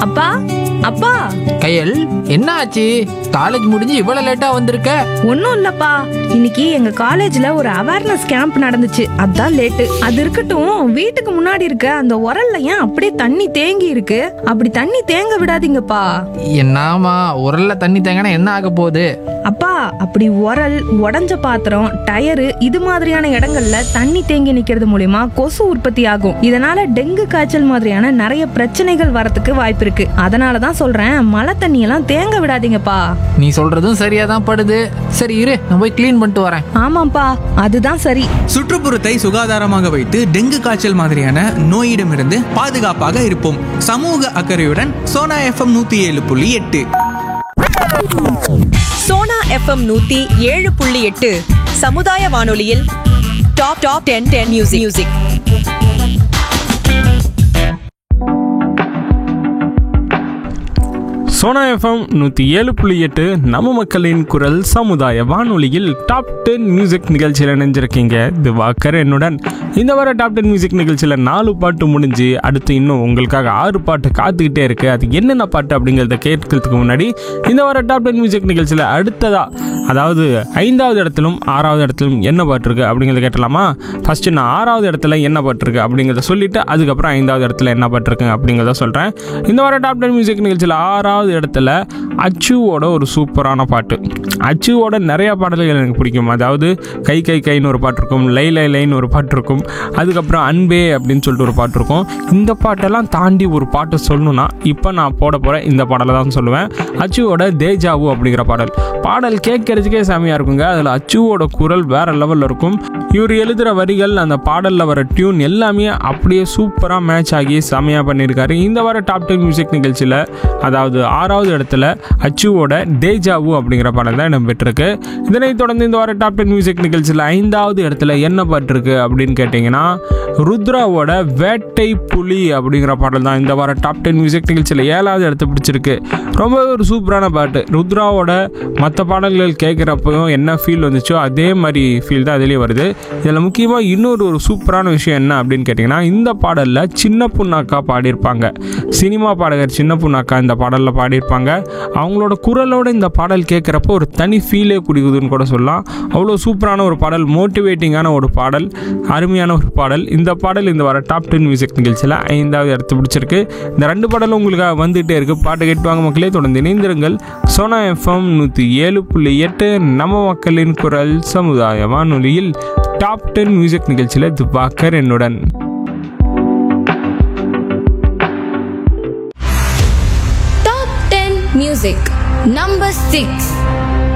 அப்பா அப்பா கையல் என்ன ஆச்சு காலேஜ் முடிஞ்சு இவ்வளவு லேட்டா வந்திருக்க ஒன்றும் இல்லப்பா இன்னைக்கு எங்க காலேஜ்ல ஒரு அவேர்னஸ் கேம்ப் நடந்துச்சு அதான் லேட்டு அது இருக்கட்டும் வீட்டுக்கு முன்னாடி இருக்க அந்த உரல்ல ஏன் அப்படியே தண்ணி தேங்கி இருக்கு அப்படி தண்ணி தேங்க விடாதீங்கப்பா என்னாமா உரல்ல தண்ணி தேங்கினா என்ன ஆக போகுது அப்பா அப்படி உரல் உடஞ்ச பாத்திரம் டயரு இது மாதிரியான இடங்கள்ல தண்ணி தேங்கி நிக்கிறது மூலியமா கொசு உற்பத்தி ஆகும் இதனால டெங்கு காய்ச்சல் மாதிரியான நிறைய பிரச்சனைகள் வரத்துக்கு வாய்ப்பு இருக்கு அதனால தான் சொல்றேன் மழை தண்ணியெல்லாம் தேங்க விடாதீங்கப்பா நீ சொல்றதும் சரியா தான் படுது சரி இரு நான் போய் க்ளீன் பண்ணிட்டு வரேன் ஆமாப்பா அதுதான் சரி சுற்றுப்புறத்தை சுகாதாரமாக வைத்து டெங்கு காய்ச்சல் மாதிரியான நோயிடமிருந்து பாதுகாப்பாக இருப்போம் சமூக அக்கறையுடன் சோனா எஃப்எம் நூத்தி ஏழு புள்ளி எட்டு சோனா எஃப்எம் நூத்தி ஏழு புள்ளி எட்டு சமுதாய வானொலியில் top top ten ten music music Sona F M நூற்றி ஏழு புள்ளி எட்டு நம்ம மக்களின் குரல் சமுதாய வானொலியில் டாப் டென் மியூசிக் நிகழ்ச்சியில் இணைஞ்சிருக்கீங்க திவாகர் என்னுடன் இந்த வார டாப் டென் மியூசிக் நிகழ்ச்சியில் நாலு பாட்டு முடிஞ்சு அடுத்து இன்னும் உங்களுக்காக ஆறு பாட்டு காத்துக்கிட்டே இருக்கு அது என்னென்ன பாட்டு அப்படிங்கிறத கேட்கறதுக்கு முன்னாடி இந்த வார டாப் டென் மியூசிக் நிகழ்ச்சியில் அடுத்ததா அதாவது ஐந்தாவது இடத்திலும் ஆறாவது இடத்திலும் என்ன பாட்டு இருக்கு அப்படிங்கிறத கேட்டலாமா ஃபர்ஸ்ட் நான் ஆறாவது இடத்துல என்ன பாட்டு இருக்கு அப்படிங்கிறத சொல்லிட்டு அதுக்கப்புறம் ஐந்தாவது இடத்துல என்ன பாட்டு இருக்கு அப்படிங்கிறத சொல்கிறேன் இந்த வார டாப் டென் மியூசிக் நிகழ்ச்சியில் ஆறாவது இடத்துல அச்சுவோட ஒரு சூப்பரான பாட்டு அச்சுவோட நிறைய பாடல்கள் எனக்கு பிடிக்கும் அதாவது கை கை கைன்னு ஒரு பாட்டு இருக்கும் லை லை லைன்னு ஒரு பாட்டு இருக்கும் அதுக்கப்புறம் அன்பே அப்படின்னு சொல்லிட்டு ஒரு பாட்டு இருக்கும் இந்த பாட்டெல்லாம் தாண்டி ஒரு பாட்டு சொல்லணும்னா இப்போ நான் போட போகிற இந்த பாடலை தான் சொல்லுவேன் அச்சுவோட தேஜாவு அப்படிங்கிற பாடல் பாடல் கேட்கறதுக்கே செமையாக இருக்குங்க அதில் அச்சுவோட குரல் வேற லெவலில் இருக்கும் இவர் எழுதுகிற வரிகள் அந்த பாடலில் வர டியூன் எல்லாமே அப்படியே சூப்பராக மேட்ச் ஆகி செமையாக பண்ணியிருக்காரு இந்த வார டாப் டென் மியூசிக் நிகழ்ச்சியில் அதாவது ஆறாவது இடத்துல அச்சுவோட தேஜாவு அப்படிங்கிற பாடல் தான் இடம்பெற்றிருக்கு இதனைத் தொடர்ந்து இந்த வார டாப் டென் மியூசிக் நிகழ்ச்சியில் ஐந்தாவது இடத்துல என்ன பாட்டு இருக்கு அப்படின்னு கேட்டிங்கன்னா ருத்ராவோட வேட்டை புலி அப்படிங்கிற பாடல் தான் இந்த வார டாப் டென் மியூசிக் நிகழ்ச்சியில் ஏழாவது இடத்த பிடிச்சிருக்கு ரொம்ப ஒரு சூப்பரான பாட்டு ருத்ராவோட மற்ற பாடல்கள் கேட்குறப்பையும் என்ன ஃபீல் வந்துச்சோ அதே மாதிரி ஃபீல் தான் அதுலேயே வருது இதில் முக்கியமாக இன்னொரு ஒரு சூப்பரான விஷயம் என்ன அப்படின்னு கேட்டிங்கன்னா இந்த பாடலில் சின்ன பொண்ணாக்கா பாடியிருப்பாங்க சினிமா பாடகர் சின்ன பொண்ணாக்கா இந்த பாடலில் பாடியிருப்பாங்க அவங்களோட குரலோட இந்த பாடல் கேட்குறப்போ ஒரு தனி ஃபீலே குடிக்குதுன்னு கூட சொல்லலாம் அவ்வளோ சூப்பரான ஒரு பாடல் மோட்டிவேட்டிங்கான ஒரு பாடல் அருமையான ஒரு பாடல் இந்த பாடல் இந்த வர டாப் டென் மியூசிக் நிகழ்ச்சியில் ஐந்தாவது இடத்து பிடிச்சிருக்கு இந்த ரெண்டு பாடலும் உங்களுக்காக வந்துகிட்டே இருக்குது பாட்டு கேட்டுவாங்க மக்களே தொடர்ந்து இணைந்திருங்கள் சோனா எஃப்எம் நூற்றி ஏழு புள்ளி எட்டு நம்ம மக்களின் குரல் சமுதாய வானொலியில் டாப் டென் மியூசிக் நிகழ்ச்சியில் துபாக்கர் என்னுடன் Top 10 Music Number 6